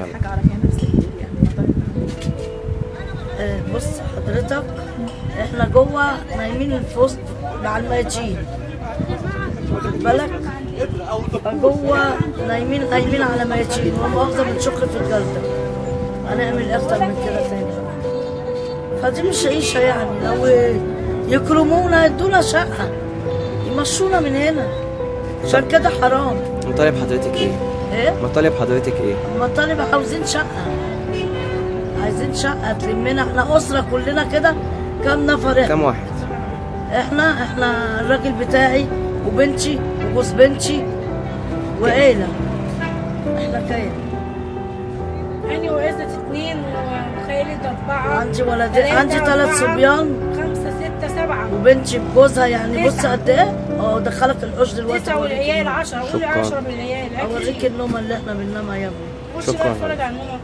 فعلا حاجه اعرف يعني نفس البيت يعني المطالب آه، بص حضرتك احنا جوه نايمين في وسط مع الميتين واخد بالك جوه نايمين نايمين على ميتين ومؤاخذة بنشق في الجردة هنعمل اكتر من كده تاني فدي مش عيشة يعني لو يكرمونا يدونا شقة يمشونا من هنا عشان كده حرام مطالب حضرتك ايه؟ ايه مطالب حضرتك ايه؟ المطالب عاوزين شقة عايزين شقة تلمنا احنا أسرة كلنا كده كام نفر احنا كم واحد؟ احنا احنا الراجل بتاعي وبنتي وجوز بنتي وعيلة احنا كده أنا وعزت اتنين وخالد أربعة عندي ولدين تلاتة، عندي ثلاث أربعة، صبيان خمسة ستة سبعة وبنتي بجوزها يعني بص تسعة. قد ايه اه دخلك الحوش دلوقتي تسعة والعيال أوريك عشرة قولي شكراً. عشرة من العيال النوم. اوريك النوم اللي احنا بننامها يا ابني خش بقى شكراً. اتفرج على النوم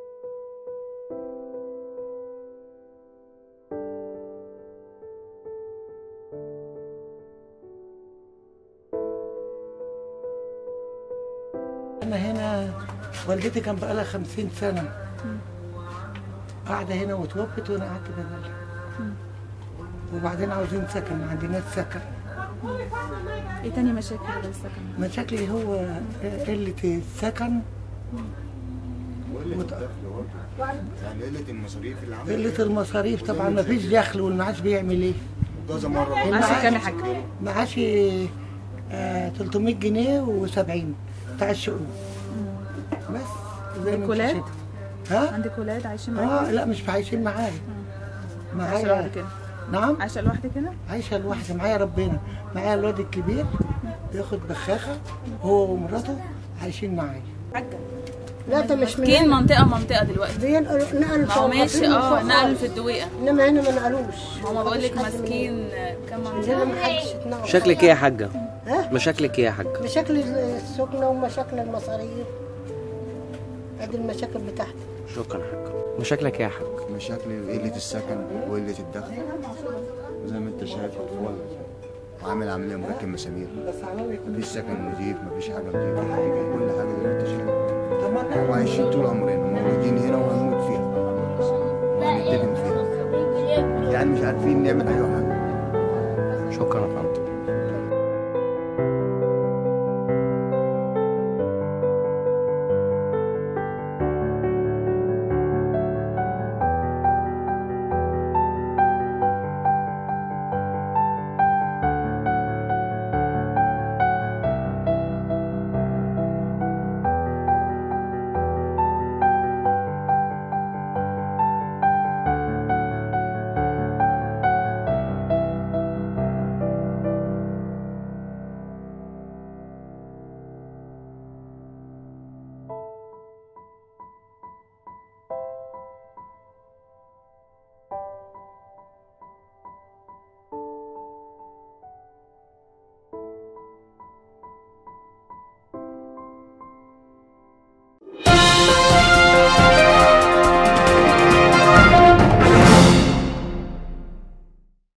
أنا هنا والدتي كان بقالها خمسين سنة قاعدة هنا وتوفت وأنا قعدت بدل وبعدين عاوزين سكن ما عندناش سكن ايه تاني مشاكل غير السكن مشاكلي هو قلة السكن وت- يعني قلة المصاريف اللي عملت قلة المصاريف طبعا ما فيش دخل والمعاش بيعمل ايه؟ كذا مرة معاشك كام يا حاج؟ معاشي آه 300 جنيه و70 بتاع الشؤون بس زي ما انت ولاد؟ شايف. ها؟ عندك ولاد عايشين اه معاك لا مش عايشين معايا عايشه معايا لوحدك هنا نعم عايشه لوحدك هنا عايشه لوحدي معايا ربنا معايا الواد الكبير بياخد بخاخه هو ومراته عايشين معايا لا ده مش من كين هنا منطقه منطقه دلوقتي بينقلوا نقلوا ما هو ماشي فوقاتين اه وفوق نقل خالص. في الدويقه انما هنا ما نقلوش هما بقول لك مفيش حد ماسكين كام من هنا منطقه ما حدش اتنقل شكلك ايه يا حاجة؟ ها؟ مشاكلك ايه يا حاجة؟ مشاكل السكنة ومشاكل المصاريف ادي المشاكل بتاعتي شكرا يا حاجة مشاكلك ايه يا حاجة؟ مشاكل قلة السكن وقلة الدخل زي ما انت شايف اطفال عامل عملية مركب مسامير مفيش سكن نضيف مفيش حاجة نضيفة كل حاجة زي ما انت شايف وعايشين طول عمرنا مولودين هنا وهنموت فيها وهنتدفن فيها يعني مش عارفين نعمل أي حاجة شكرا يا فندم